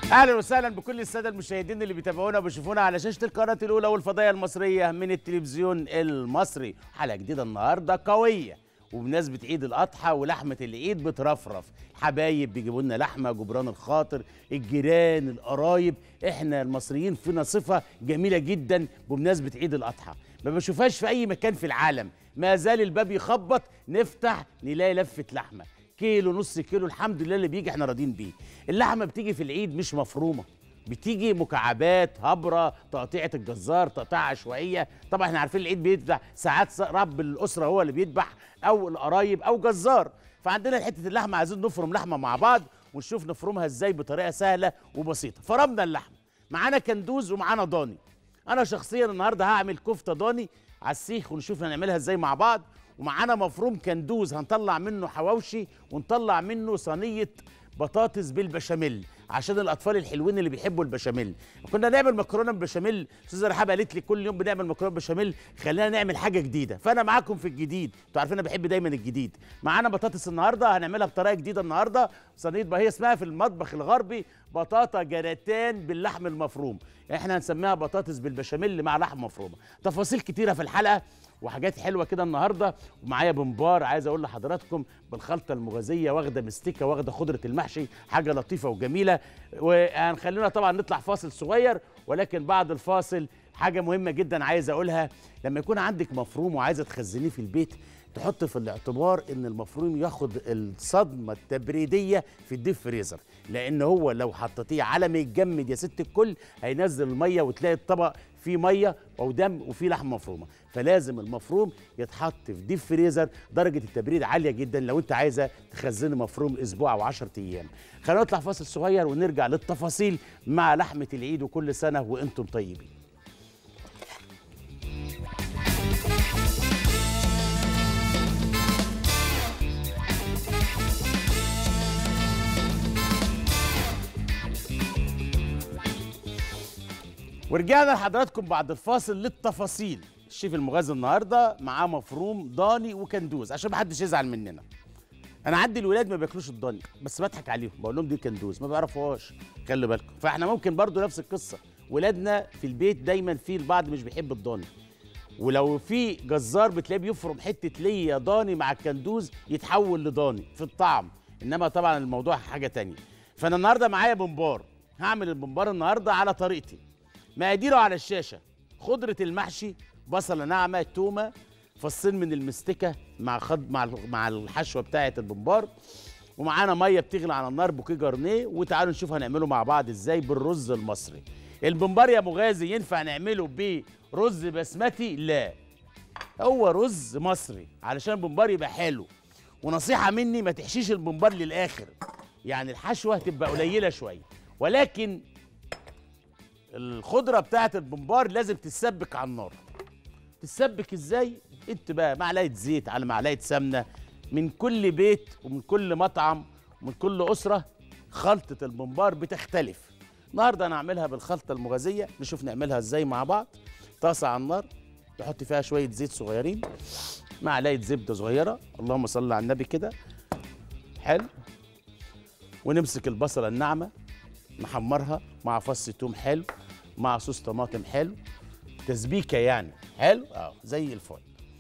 اهلا وسهلا بكل الساده المشاهدين اللي بيتابعونا وبيشوفونا على شاشه القناه الاولى والفضائيه المصريه من التلفزيون المصري حلقه جديده النهارده قويه وبمناسبه عيد الاضحى ولحمه العيد بترفرف الحبايب بيجيبوا لنا لحمه جبران الخاطر الجيران القرايب احنا المصريين فينا صفه جميله جدا بمناسبه عيد الاضحى ما بشوفهاش في اي مكان في العالم ما زال الباب يخبط نفتح نلاقي لفه لحمه كيلو نص كيلو الحمد لله اللي بيجي احنا راضيين بيه اللحمه بتيجي في العيد مش مفرومه بتيجي مكعبات هبره تقطيعه الجزار تقطيع عشوائيه طبعا احنا عارفين العيد بيذبح ساعات رب الاسره هو اللي بيذبح او القرايب او جزار فعندنا حته اللحمه عايزين نفرم لحمه مع بعض ونشوف نفرمها ازاي بطريقه سهله وبسيطه فرمنا اللحمه معانا كندوز ومعانا ضاني انا شخصيا النهارده هعمل كفته ضاني على السيخ ونشوف هنعملها ازاي مع بعض ومعانا مفروم كندوز هنطلع منه حواوشي ونطلع منه صينيه بطاطس بالبشاميل عشان الاطفال الحلوين اللي بيحبوا البشاميل كنا نعمل مكرونه بالبشاميل استاذه رحاب قالت لي كل يوم بنعمل مكرونه بالبشاميل خلينا نعمل حاجه جديده فانا معاكم في الجديد انتوا عارفين انا بحب دايما الجديد معانا بطاطس النهارده هنعملها بطريقه جديده النهارده صينيه بقى هي اسمها في المطبخ الغربي بطاطا جراتان باللحم المفروم احنا هنسميها بطاطس بالبشاميل مع لحم مفرومه تفاصيل كتيره في الحلقه وحاجات حلوه كده النهارده ومعايا بمبار عايز اقول لحضراتكم بالخلطه المغازيه واخده مستكه واخده خضره المحشي حاجه لطيفه وجميله وهنخلينا طبعا نطلع فاصل صغير ولكن بعد الفاصل حاجه مهمه جدا عايز اقولها لما يكون عندك مفروم وعايزه تخزنيه في البيت تحط في الاعتبار ان المفروم ياخد الصدمه التبريديه في الديب فريزر لان هو لو حطيتيه على ما يتجمد يا ست الكل هينزل الميه وتلاقي الطبق فيه ميه او دم وفيه لحمه مفرومه فلازم المفروم يتحط في ديب فريزر درجه التبريد عاليه جدا لو انت عايزه تخزني مفروم اسبوع او 10 ايام خلينا نطلع فاصل صغير ونرجع للتفاصيل مع لحمه العيد وكل سنه وانتم طيبين ورجعنا لحضراتكم بعد الفاصل للتفاصيل الشيف المغازي النهارده معاه مفروم ضاني وكندوز عشان ما حدش يزعل مننا انا عندي الولاد ما بياكلوش الضاني بس بضحك عليهم بقول لهم دي كندوز ما بيعرفوهاش خلي بالكم فاحنا ممكن برضو نفس القصه ولادنا في البيت دايما في البعض مش بيحب الضاني ولو في جزار بتلاقيه بيفرم حته ليا ضاني مع الكندوز يتحول لضاني في الطعم انما طبعا الموضوع حاجه تانية فانا النهارده معايا بمبار هعمل البمبار النهارده على طريقتي مقاديره على الشاشه خضره المحشي بصله ناعمه تومه فصين من المستكه مع خد مع مع الحشوه بتاعه البمبار ومعانا ميه بتغلي على النار بوكيه جرنيه وتعالوا نشوف هنعمله مع بعض ازاي بالرز المصري البمبار يا مغازي ينفع نعمله برز بسمتي لا هو رز مصري علشان البمبار يبقى حلو ونصيحه مني ما تحشيش البمبار للاخر يعني الحشوه تبقى قليله شويه ولكن الخضره بتاعت البمبار لازم تتسبك على النار تتسبك ازاي انت بقى معلقه زيت على معلقه سمنه من كل بيت ومن كل مطعم ومن كل اسره خلطه البمبار بتختلف النهارده انا هعملها بالخلطه المغازيه نشوف نعملها ازاي مع بعض طاسه على النار نحط فيها شويه زيت صغيرين معلقه زبده صغيره اللهم صل على النبي كده حلو ونمسك البصله الناعمه نحمرها مع فص توم حلو مع صوص طماطم حلو تسبيكه يعني حلو اه زي الفل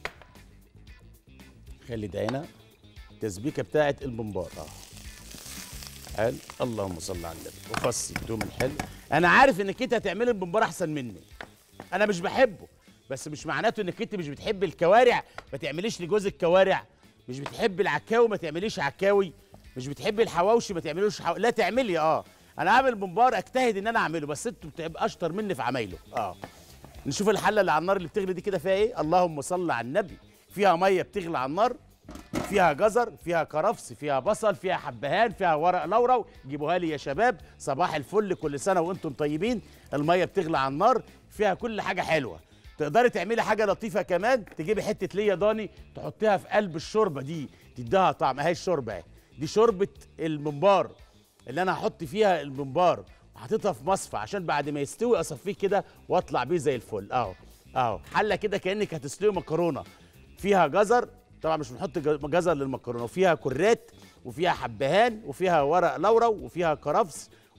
خلي ده هنا التسبيكه بتاعت البمبار اه حلو اللهم صل على النبي وفص التوم الحلو انا عارف انك انت هتعملي البمبار احسن مني انا مش بحبه بس مش معناته انك انت مش بتحب الكوارع ما تعمليش لجوزك كوارع مش بتحب العكاوي ما تعمليش عكاوي مش بتحبي الحواوشي ما تعملوش حو... لا تعملي اه انا عامل بمبار اجتهد ان انا اعمله بس انتوا بتبقى اشطر مني في عمايله اه نشوف الحله اللي على النار اللي بتغلي دي كده فيها ايه اللهم صل على النبي فيها ميه بتغلي على النار فيها جزر فيها كرفس فيها بصل فيها حبهان فيها ورق لورا جيبوها لي يا شباب صباح الفل كل سنه وانتم طيبين الميه بتغلي على النار فيها كل حاجه حلوه تقدري تعملي حاجه لطيفه كمان تجيبي حته ليا ضاني تحطيها في قلب الشوربه دي تديها طعم اهي الشوربه اهي دي شوربه الممبار اللي انا هحط فيها الممبار وحطيتها في مصفى عشان بعد ما يستوي اصفيه كده واطلع بيه زي الفل اهو اهو حله كده كانك هتسلقي مكرونه فيها جزر طبعا مش بنحط ج- جزر للمكرونه وفيها كرات وفيها حبهان وفيها ورق لورا وفيها كرفس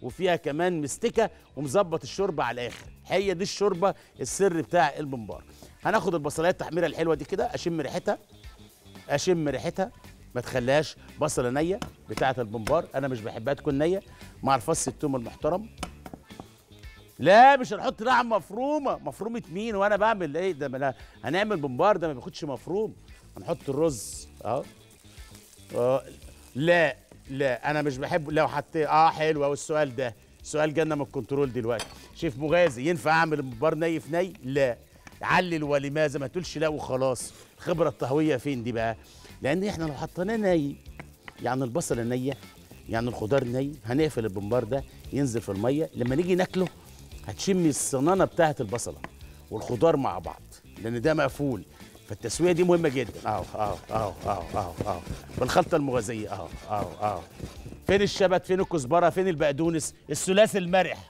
وفيها كمان مستكه ومظبط الشوربه على الاخر هي دي الشوربه السر بتاع الممبار هناخد البصلايه التحميره الحلوه دي كده اشم ريحتها اشم ريحتها ما تخليهاش بصله نيه بتاعه الممبار انا مش بحبها تكون نيه مع الفص التوم المحترم لا مش هنحط لحم مفرومه مفرومه مين وانا بعمل ايه ده ما أنا- هنعمل ممبار ده ما بياخدش مفروم هنحط الرز اهو اه لا لا انا مش بحب لو حط اه حلو أوي السؤال ده سؤال جالنا من الكنترول دلوقتي شيف مغازي ينفع اعمل ممبار ني في ني لا علل ولماذا ما تقولش لا وخلاص الخبره الطهويه فين دي بقى لان احنا لو حطيناه ني يعني البصله نيه يعني الخضار ني هنقفل البمبار ده ينزل في الميه لما نيجي ناكله هتشمي الصنانه بتاعه البصله والخضار مع بعض لان ده مقفول فالتسويه دي مهمه جدا اهو اهو اهو اهو اهو اهو بالخلطه المغازيه اهو اهو اهو فين الشبت فين الكزبره فين البقدونس الثلاثي المرح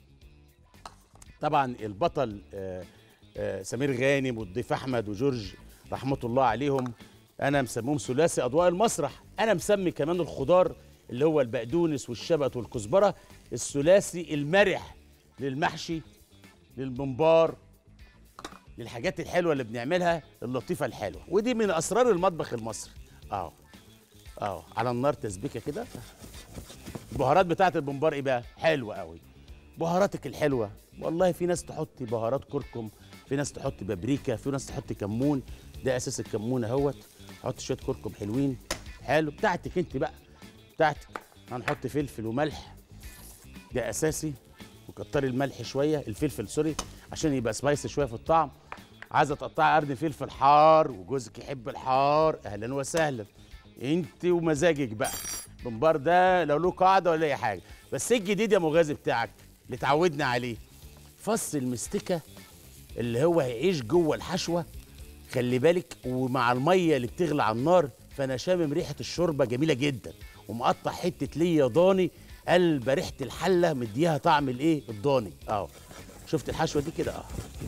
طبعا البطل آه، آه، سمير غانم والضيف احمد وجورج رحمه الله عليهم انا مسميهم ثلاثي اضواء المسرح انا مسمي كمان الخضار اللي هو البقدونس والشبت والكزبره الثلاثي المرح للمحشي للممبار للحاجات الحلوه اللي بنعملها اللطيفه الحلوه ودي من اسرار المطبخ المصري اهو اهو على النار تسبيكه كده البهارات بتاعت البمبار ايه بقى حلوه قوي بهاراتك الحلوه والله في ناس تحط بهارات كركم في ناس تحط بابريكا في ناس تحط كمون ده اساس الكمون اهوت حط شويه كركم حلوين حلو بتاعتك انت بقى بتاعتك هنحط فلفل وملح ده اساسي وكتري الملح شويه الفلفل سوري عشان يبقى سبايسي شويه في الطعم عايزه تقطعي قرن فلفل حار وجوزك يحب الحار اهلا وسهلا انت ومزاجك بقى الممبار ده لو له قاعده ولا اي حاجه بس ايه الجديد يا مغازي بتاعك اللي اتعودنا عليه فص المستكه اللي هو هيعيش جوه الحشوه خلي بالك ومع الميه اللي بتغلي على النار فانا شامم ريحه الشوربه جميله جدا ومقطع حته ليا ضاني قلب ريحه الحله مديها طعم الايه الضاني اهو شفت الحشوه دي كده اه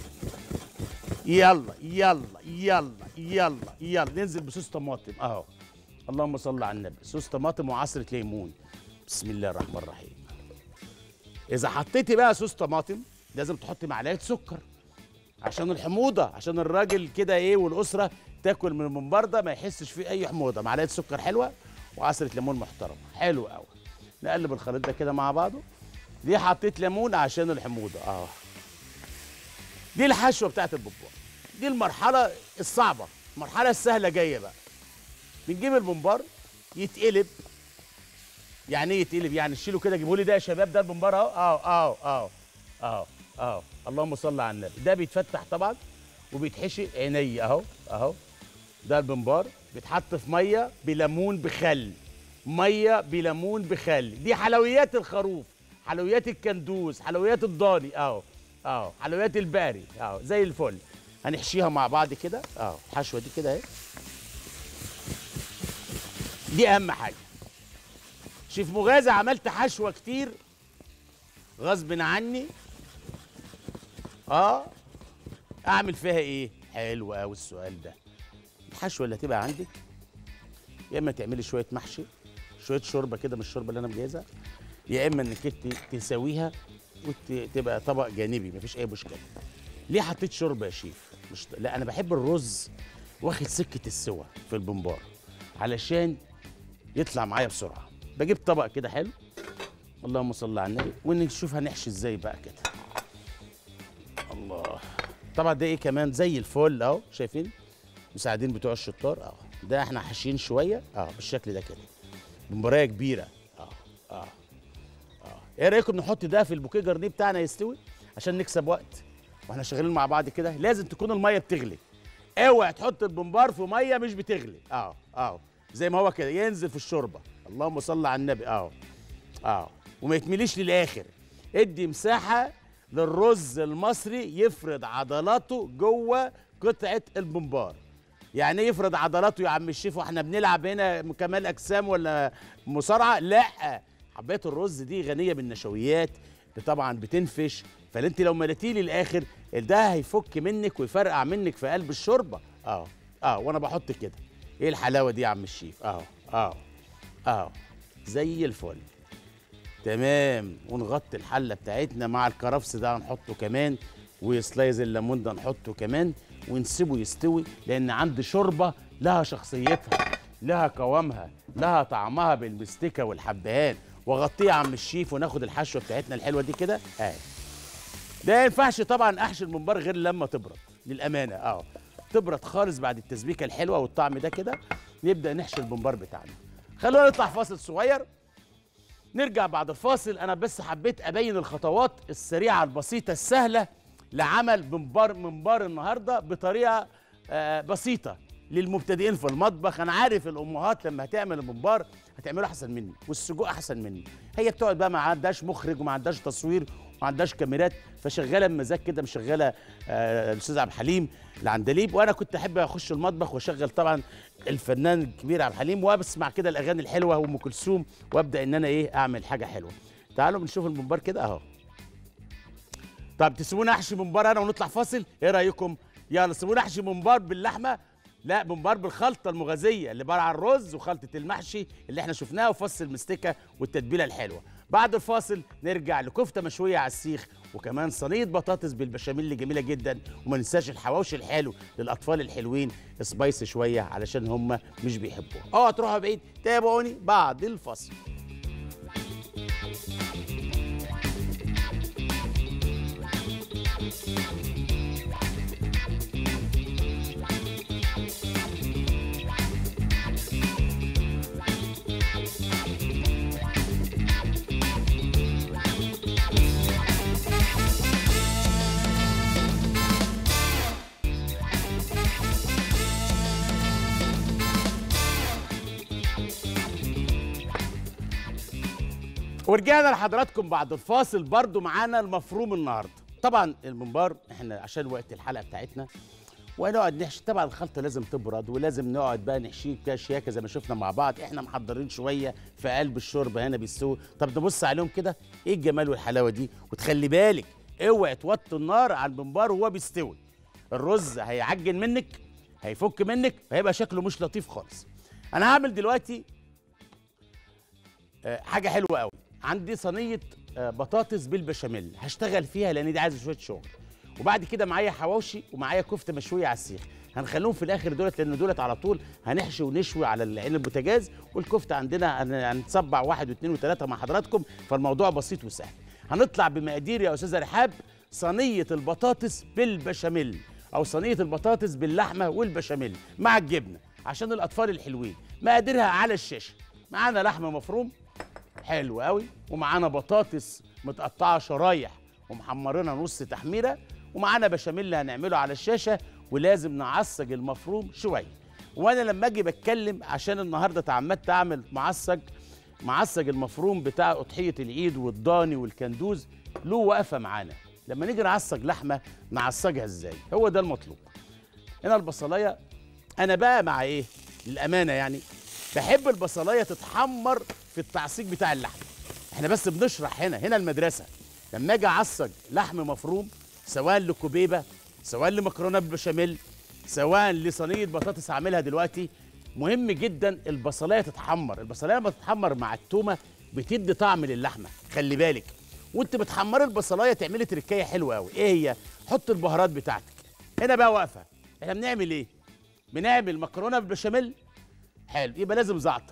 يلا يلا يلا يلا يلا ننزل بصوص طماطم اهو اللهم صل على النبي صوص طماطم وعصره ليمون بسم الله الرحمن الرحيم اذا حطيتي بقى صوص طماطم لازم تحطي معلقه سكر عشان الحموضه عشان الراجل كده ايه والاسره تاكل من الممبار ده ما يحسش فيه اي حموضه معلقه سكر حلوه وعصره ليمون محترمه حلو قوي نقلب الخليط ده كده مع بعضه ليه حطيت ليمون عشان الحموضه اه دي الحشوه بتاعت البمبار دي المرحله الصعبه المرحله السهله جايه بقى بنجيب الممبار يتقلب يعني ايه يتقلب يعني شيلوا كده جيبوا لي ده يا شباب ده الممبار اهو اهو اهو اهو اهو اهو اللهم صل على النبي ده بيتفتح طبعا وبيتحشي عيني اهو اهو ده الممبار بيتحط في ميه بليمون بخل ميه بليمون بخل دي حلويات الخروف حلويات الكندوز حلويات الضاني اهو اهو حلويات الباري اهو زي الفل هنحشيها مع بعض كده اهو الحشوه دي كده اهي دي اهم حاجه شيف مغازي عملت حشوه كتير غصب عني اه اعمل فيها ايه حلو قوي السؤال ده الحشوه اللي هتبقى عندك يا اما تعملي شويه محشي شويه شوربه كده من الشوربه اللي انا مجهزها يا اما انك انت تسويها وتبقى طبق جانبي مفيش اي مشكله ليه حطيت شوربه يا شيف مش لا انا بحب الرز واخد سكه السوا في البمبار علشان يطلع معايا بسرعه بجيب طبق كده حلو اللهم صل على النبي ونشوف هنحشي ازاي بقى كده الله طبعا ده ايه كمان زي الفل اهو شايفين مساعدين بتوع الشطار اهو ده احنا حاشيين شويه اه بالشكل ده كده بمباريه كبيره اه اه اه ايه رايكم نحط ده في البوكيه جرنيه بتاعنا يستوي عشان نكسب وقت واحنا شغالين مع بعض كده لازم تكون الميه بتغلي اوعى تحط البمبار في ميه مش بتغلي اه اه زي ما هو كده ينزل في الشوربه اللهم صل على النبي اه اه وما يتمليش للاخر ادي مساحه للرز المصري يفرد عضلاته جوه قطعه البمبار يعني ايه يفرد عضلاته يا عم الشيف واحنا بنلعب هنا كمال اجسام ولا مصارعه لا حبايه الرز دي غنيه بالنشويات طبعا بتنفش فانت لو مليتيه للاخر ده هيفك منك ويفرقع منك في قلب الشوربه اه اه وانا بحط كده ايه الحلاوه دي يا عم الشيف اه اه اه زي الفل تمام ونغطي الحله بتاعتنا مع الكرفس ده هنحطه كمان وسلايز الليمون ده نحطه كمان ونسيبه يستوي لان عندي شوربه لها شخصيتها لها قوامها لها طعمها بالمستكه والحبهان واغطيه يا عم الشيف وناخد الحشوه بتاعتنا الحلوه دي كده اهي ده ما ينفعش طبعا احشي الممبار غير لما تبرد للامانه اه تبرد خالص بعد التسبيكه الحلوه والطعم ده كده نبدا نحشي الممبار بتاعنا خلونا نطلع فاصل صغير نرجع بعد الفاصل انا بس حبيت ابين الخطوات السريعه البسيطه السهله لعمل ممبار ممبار النهارده بطريقه آه بسيطه للمبتدئين في المطبخ انا عارف الامهات لما هتعمل الممبار هتعمله احسن مني والسجق احسن مني هي بتقعد بقى ما عندهاش مخرج وما عندهاش تصوير وما عندهاش كاميرات فشغاله بمزاج كده مشغله آه الاستاذ عبد الحليم العندليب وانا كنت احب اخش المطبخ واشغل طبعا الفنان الكبير عبد الحليم واسمع كده الاغاني الحلوه وام كلثوم وابدا ان انا ايه اعمل حاجه حلوه تعالوا بنشوف الممبار كده اهو طب تسيبوني احشي ممبار انا ونطلع فاصل ايه رايكم يلا سيبوني احشي ممبار باللحمه لا ممبار بالخلطه المغازيه اللي بقى على الرز وخلطه المحشي اللي احنا شفناها وفص المستكه والتتبيله الحلوه بعد الفاصل نرجع لكفته مشويه على السيخ وكمان صينيه بطاطس بالبشاميل اللي جميله جدا وما ننساش الحواوشي الحلو للاطفال الحلوين سبايسي شويه علشان هم مش بيحبوها اوعوا تروحوا بعيد تابعوني بعد الفاصل ورجعنا لحضراتكم بعد الفاصل برضو معانا المفروم النهارده طبعا الممبار احنا عشان وقت الحلقه بتاعتنا ونقعد نحشي طبعا الخلطه لازم تبرد ولازم نقعد بقى نحشيه كده شياكه زي ما شفنا مع بعض احنا محضرين شويه في قلب الشوربه هنا بيستوي طب نبص عليهم كده ايه الجمال والحلاوه دي وتخلي بالك اوعي توطي النار على الممبار وهو بيستوي الرز هيعجن منك هيفك منك هيبقى شكله مش لطيف خالص انا هعمل دلوقتي آه، حاجه حلوه قوي عندي صينيه آه، بطاطس بالبشاميل هشتغل فيها لان دي عايزه شويه شغل وبعد كده معايا حواوشي ومعايا كفته مشويه على السيخ هنخليهم في الاخر دولت لان دولت على طول هنحشي ونشوي على العين البوتاجاز والكفته عندنا هن- هنتصبع واحد واثنين وثلاثه مع حضراتكم فالموضوع بسيط وسهل هنطلع بمقادير يا استاذه رحاب صينيه البطاطس بالبشاميل او صينيه البطاطس باللحمه والبشاميل مع الجبنه عشان الاطفال الحلوين مقاديرها على الشاشه معانا لحمه مفروم حلو قوي ومعانا بطاطس متقطعه شرايح ومحمرينها نص تحميره ومعانا بشاميل هنعمله على الشاشه ولازم نعصج المفروم شويه وانا لما اجي بتكلم عشان النهارده تعمدت اعمل معصج معصج المفروم بتاع اضحيه العيد والضاني والكندوز له وقفه معانا لما نيجي نعصج لحمه نعصجها ازاي هو ده المطلوب هنا البصلايه انا بقى مع ايه للامانه يعني بحب البصلايه تتحمر في التعصيج بتاع اللحم احنا بس بنشرح هنا هنا المدرسه لما اجي اعصج لحم مفروم سواء لكوبيبه سواء لمكرونه بالبشاميل سواء لصينيه بطاطس هعملها دلوقتي مهم جدا البصلايه تتحمر البصلايه لما تتحمر مع التومه بتدي طعم للحمه خلي بالك وانت بتحمري البصلايه تعملي تركايه حلوه قوي ايه هي حط البهارات بتاعتك هنا بقى واقفه احنا بنعمل ايه بنعمل مكرونه بالبشاميل حلو يبقى لازم زعتر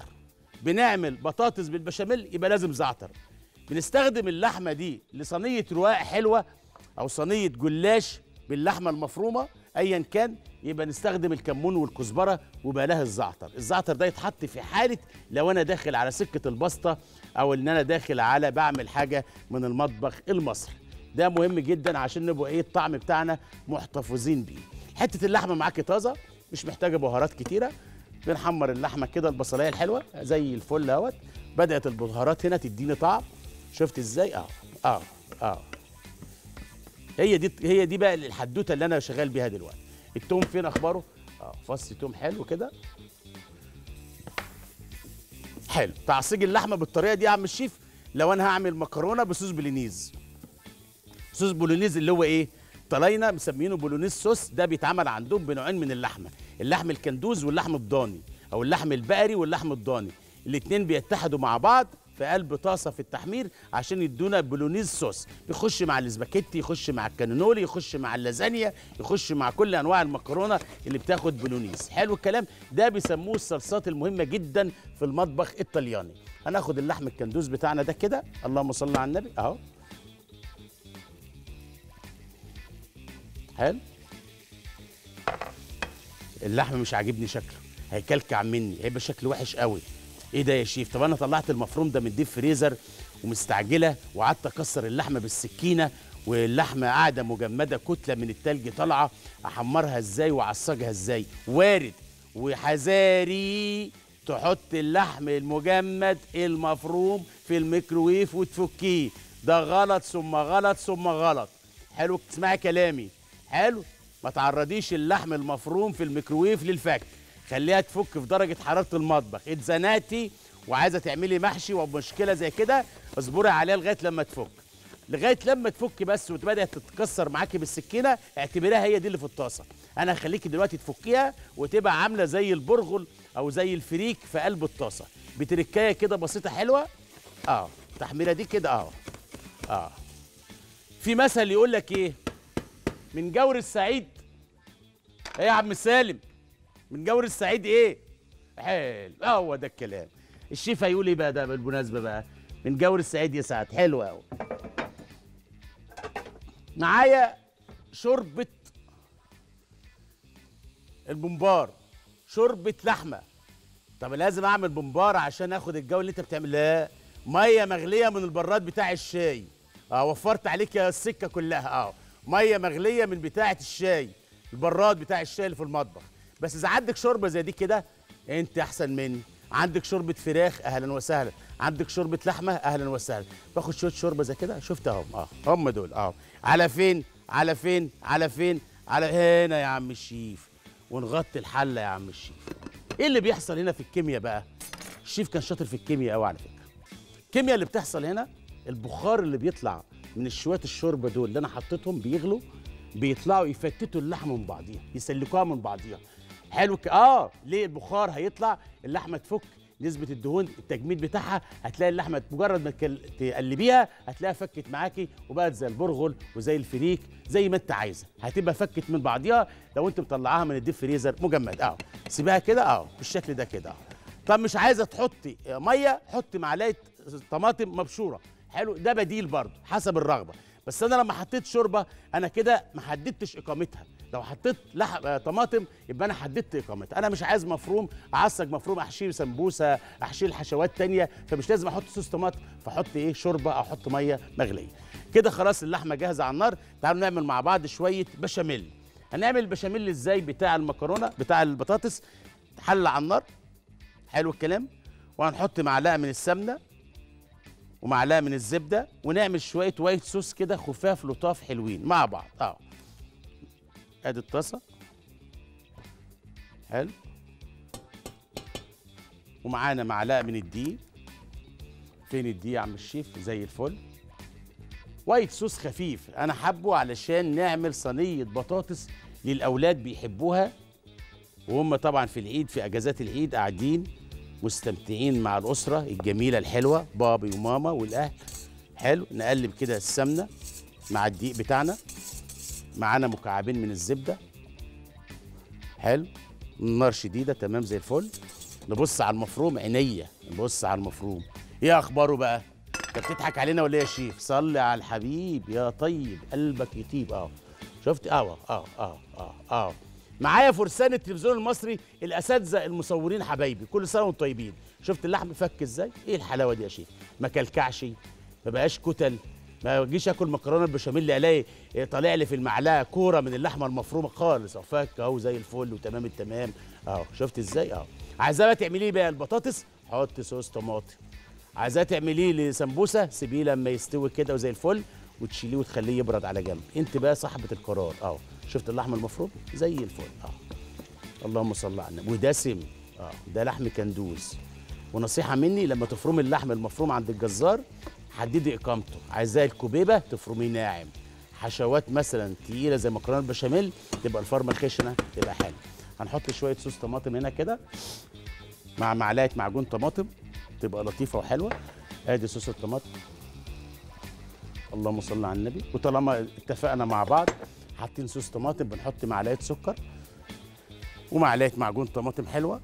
بنعمل بطاطس بالبشاميل يبقى لازم زعتر بنستخدم اللحمه دي لصينيه رواق حلوه او صينيه جلاش باللحمه المفرومه ايا كان يبقى نستخدم الكمون والكزبره وبقى لها الزعتر الزعتر ده يتحط في حاله لو انا داخل على سكه البسطه او ان انا داخل على بعمل حاجه من المطبخ المصري ده مهم جدا عشان نبقى ايه الطعم بتاعنا محتفظين بيه حته اللحمه معاكي طازه مش محتاجه بهارات كتيره بنحمر اللحمه كده البصلايه الحلوه زي الفل اهوت بدات البهارات هنا تديني طعم شفت ازاي اه اه اه هي دي هي دي بقى الحدوته اللي انا شغال بيها دلوقتي التوم فين اخباره اه فص توم حلو كده حلو تعصيج اللحمه بالطريقه دي يا عم الشيف لو انا هعمل مكرونه بصوص بولينيز صوص بولونيز اللي هو ايه طلاينه مسمينه بولونيز صوص ده بيتعمل عندهم بنوعين من اللحمه اللحم الكندوز واللحم الضاني او اللحم البقري واللحم الضاني الاثنين بيتحدوا مع بعض في قلب طاسه في التحمير عشان يدونا بولونيز صوص بيخش مع الاسباجيتي يخش مع الكانونولي يخش مع اللازانيا يخش مع كل انواع المكرونه اللي بتاخد بولونيز حلو الكلام ده بيسموه الصلصات المهمه جدا في المطبخ الطلياني هناخد اللحم الكندوز بتاعنا ده كده اللهم صل على النبي اهو حلو اللحم مش عاجبني شكله هيكلكع مني هيبقى شكله وحش قوي ايه ده يا شيف طب انا طلعت المفروم ده من الديب فريزر ومستعجله وقعدت اكسر اللحمه بالسكينه واللحمه قاعده مجمده كتله من التلج طالعه احمرها ازاي واعصجها ازاي وارد وحذاري تحط اللحم المجمد المفروم في الميكروويف وتفكيه ده غلط ثم غلط ثم غلط حلو تسمعي كلامي حلو ما تعرضيش اللحم المفروم في الميكروويف للفك خليها تفك في درجه حراره المطبخ اتزنقتي وعايزه تعملي محشي ومشكله زي كده اصبري عليها لغايه لما تفك لغايه لما تفك بس وتبدات تتكسر معاكي بالسكينه اعتبريها هي دي اللي في الطاسه انا هخليكي دلوقتي تفكيها وتبقى عامله زي البرغل او زي الفريك في قلب الطاسه بتركايه كده بسيطه حلوه اه التحميره دي كده اه اه في مثل يقول لك ايه من جور السعيد ايه يا عم سالم من جور السعيد ايه حلو هو ده الكلام الشيف هيقول ايه بقى ده بالمناسبه بقى من جور السعيد يسعد حلو قوي معايا شوربه البمبار شوربه لحمه طب لازم اعمل بمبار عشان اخد الجو اللي انت بتعمل لا ميه مغليه من البراد بتاع الشاي اه وفرت عليك يا السكه كلها اه ميه مغليه من بتاعه الشاي البراد بتاع الشاي اللي في المطبخ بس اذا عندك شوربه زي دي كده انت احسن مني عندك شوربه فراخ اهلا وسهلا عندك شوربه لحمه اهلا وسهلا باخد شويه شوربه زي كده شفت اهم اه هم دول اه على فين على فين على فين على هنا يا عم الشيف ونغطي الحله يا عم الشيف ايه اللي بيحصل هنا في الكيمياء بقى الشيف كان شاطر في الكيمياء قوي على فكره الكيمياء اللي بتحصل هنا البخار اللي بيطلع من شويه الشوربه دول اللي انا حطيتهم بيغلوا بيطلعوا يفتتوا اللحمه من بعضيها يسلكوها من بعضيها حلو ك... اه ليه البخار هيطلع اللحمه تفك نسبة الدهون التجميد بتاعها هتلاقي اللحمة مجرد ما تكل- تقلبيها هتلاقيها فكت معاكي وبقت زي البرغل وزي الفريك زي ما انت عايزة هتبقى فكت من بعضيها لو انت مطلعاها من الديب فريزر مجمد اه سيبها كده اه بالشكل ده كده اه طب مش عايزة تحطي مية حطي معلقة طماطم مبشورة حلو ده بديل برضه حسب الرغبة بس انا لما حطيت شوربه انا كده ما حددتش اقامتها لو حطيت لح... آه، طماطم يبقى انا حددت اقامتها انا مش عايز مفروم اعصج مفروم احشيه سمبوسه احشيه حشوات تانية فمش لازم احط صوص طماطم فاحط ايه شوربه او احط ميه مغليه كده خلاص اللحمه جاهزه على النار تعالوا نعمل مع بعض شويه بشاميل هنعمل البشاميل ازاي بتاع المكرونه بتاع البطاطس حله على النار حلو الكلام وهنحط معلقه من السمنه ومعلقه من الزبده ونعمل شويه وايت صوص كده خفاف لطاف حلوين مع بعض اه ادي الطاسه حلو ومعانا معلقه من الدقيق فين الدقيق يا عم الشيف زي الفل وايت صوص خفيف انا حابه علشان نعمل صينيه بطاطس للاولاد بيحبوها وهم طبعا في العيد في اجازات العيد قاعدين مستمتعين مع الاسره الجميله الحلوه بابي وماما والاهل حلو نقلب كده السمنه مع الدقيق بتاعنا معانا مكعبين من الزبده حلو النار شديده تمام زي الفل نبص على المفروم عينيا نبص على المفروم ايه اخباره بقى انت بتضحك علينا ولا ايه يا شيف صلي على الحبيب يا طيب قلبك يطيب اه شفت اه اه اه اه اه معايا فرسان التلفزيون المصري الاساتذه المصورين حبايبي كل سنه وانتم طيبين شفت اللحم فك ازاي ايه الحلاوه دي يا شيف ما كلكعش ما بقاش كتل ما اجيش اكل مكرونه بالبشاميل الاقي إيه طالع لي في المعلقه كوره من اللحمه المفرومه خالص اهو فك اهو زي الفل وتمام التمام اهو شفت ازاي اهو عايزاه بقى تعمليه بقى البطاطس حط صوص طماطم عايزاه تعمليه لسمبوسه سيبيه لما يستوي كده وزي الفل وتشيليه وتخليه يبرد على جنب انت بقى صاحبه القرار اهو شفت اللحم المفروم زي الفل اه اللهم صل على النبي ودسم اه ده لحم كندوز ونصيحه مني لما تفرمي اللحم المفروم عند الجزار حددي اقامته عايزاه الكوبيبه تفرميه ناعم حشوات مثلا تقيله زي مكرونه البشاميل تبقى الفرمه خشنه تبقى حلو هنحط شويه صوص طماطم هنا كده مع معلقه معجون طماطم تبقى لطيفه وحلوه ادي صوص الطماطم اللهم صل على النبي وطالما اتفقنا مع بعض حاطين صوص طماطم بنحط معلقه سكر ومعلقه معجون طماطم حلوه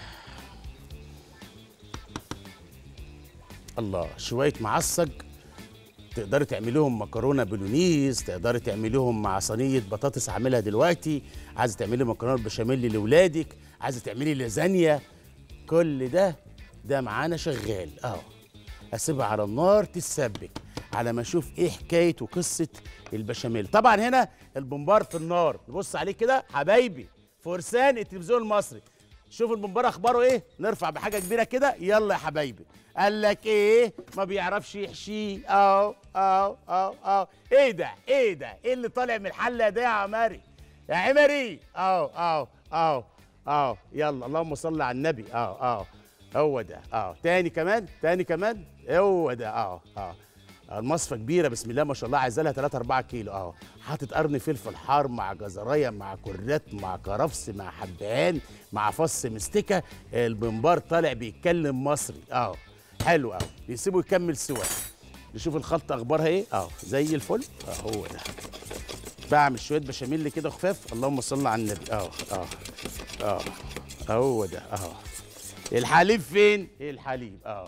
الله شويه معصج تقدري تعمليهم مكرونه بولونيز تقدري تعمليهم مع صينيه بطاطس عاملها دلوقتي عايزه تعملي مكرونه بشاميل لاولادك عايزه تعملي لازانيا كل ده ده معانا شغال اهو اسيبها على النار تتسبك على ما اشوف ايه حكايه وقصه البشاميل طبعا هنا البمبار في النار نبص عليه كده حبايبي فرسان التلفزيون المصري شوف البمبار اخباره ايه نرفع بحاجه كبيره كده يلا يا حبايبي قال لك ايه ما بيعرفش يحشيه اهو اهو اهو اهو ايه ده ايه ده ايه اللي طالع من الحله ده يا عمري يا عمري اهو اهو اهو اهو يلا اللهم صل على النبي اهو اهو هو ده اه تاني كمان تاني كمان هو ده اه اه المصفى كبيره بسم الله ما شاء الله عايزه لها 3 4 كيلو اه حاطط قرن فلفل حار مع جزرايه مع كرات مع كرفس مع حبهان مع فص مستكه البنبار طالع بيتكلم مصري اه حلو قوي بيسيبه يكمل سوا نشوف الخلطه اخبارها ايه اه زي الفل اه هو ده بعمل شويه بشاميل كده خفاف اللهم صل على النبي اه اه اه هو ده اه الحليب فين ايه الحليب اه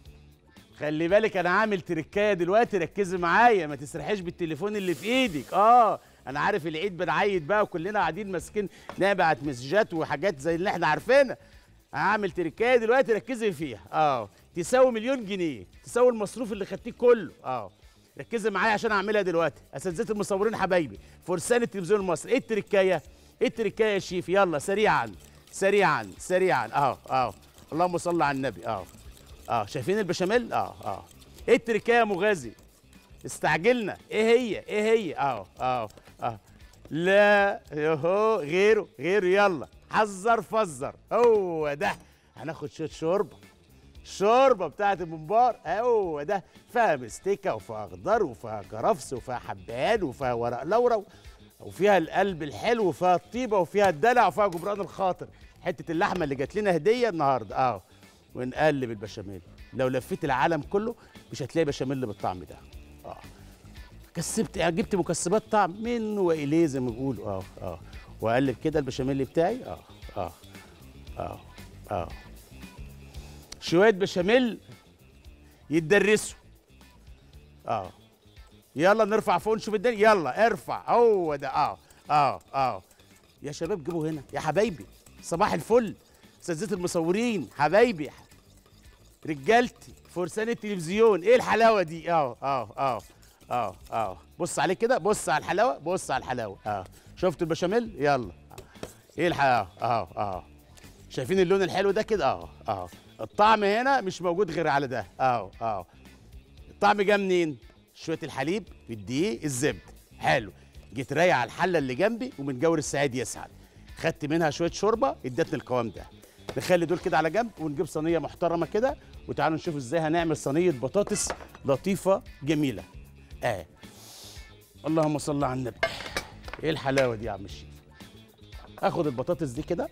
خلي بالك انا عامل تركايه دلوقتي ركزي معايا ما تسرحيش بالتليفون اللي في ايدك اه انا عارف العيد بنعيد بقى وكلنا قاعدين ماسكين نبعت مسجات وحاجات زي اللي احنا عارفينها هعمل تركايه دلوقتي ركزي فيها اه تساوي مليون جنيه تساوي المصروف اللي خدتيه كله اه ركزي معايا عشان اعملها دلوقتي اساتذه المصورين حبايبي فرسان التلفزيون المصري ايه التركايه ايه التركايه يا شيف يلا سريعا سريعا سريعا اه اه اللهم صل على النبي اه اه شايفين البشاميل اه اه ايه التركايه يا مغازي استعجلنا ايه هي ايه هي اه اه اه لا يهو غيره غيره يلا حذر فزر هو ده هناخد شويه شوربه الشوربه بتاعت الممبار هو ده فيها مستكه وفيها خضار وفيها كرفس وفيها حبهان وفيها ورق لورا وفيها القلب الحلو وفيها الطيبه وفيها الدلع وفيها جبران الخاطر حته اللحمه اللي جات لنا هديه النهارده اه ونقلب البشاميل لو لفيت العالم كله مش هتلاقي بشاميل بالطعم ده اه كسبت جبت مكسبات طعم منه واليه زي ما بيقولوا اه اه واقلب كده البشاميل بتاعي اه اه اه اه شويه بشاميل يتدرسوا اه يلا نرفع فوق نشوف الدنيا يلا ارفع هو ده اه اه اه يا شباب جيبوا هنا يا حبايبي صباح الفل اساتذه المصورين حبايبي رجالتي فرسان التلفزيون ايه الحلاوه دي اه اه اه اه اه بص عليه كده بص على الحلاوه بص على الحلاوه اه شفتوا البشاميل يلا ايه الحلاوه اه اه شايفين اللون الحلو ده كده اه اه الطعم هنا مش موجود غير على ده اه اه الطعم جه منين شويه الحليب الدقيق الزبده حلو جيت رايح على الحله اللي جنبي ومن جور السعيد يسعد خدت منها شويه شوربه ادتني القوام ده نخلي دول كده على جنب ونجيب صينيه محترمه كده وتعالوا نشوف ازاي هنعمل صينيه بطاطس لطيفه جميله اه اللهم صل على النبي ايه الحلاوه دي يا عم الشيف اخد البطاطس دي كده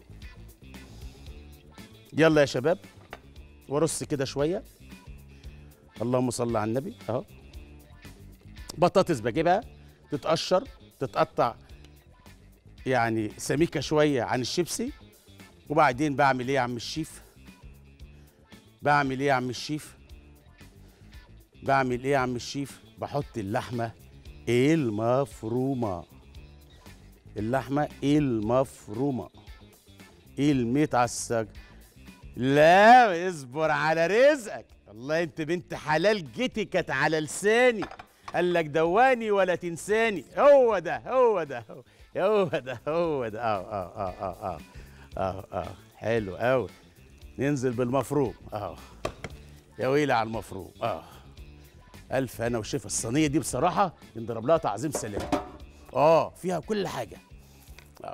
يلا يا شباب ورص كده شويه اللهم صل على النبي اهو بطاطس بجيبها تتقشر تتقطع يعني سميكه شويه عن الشيبسي وبعدين بعمل ايه يا عم الشيف بعمل ايه يا عم الشيف بعمل ايه يا عم الشيف بحط اللحمه المفرومه اللحمه المفرومه المتعسج لا اصبر على رزقك والله انت بنت حلال جيتي كانت على لساني قال لك دواني ولا تنساني هو ده هو ده هو ده هو ده اه اه اه اه اه اه اه حلو قوي ننزل بالمفروم اه يا ويلي على المفروم اه الف انا وشيف الصينيه دي بصراحه نضرب لها تعظيم سلام اه فيها كل حاجه اه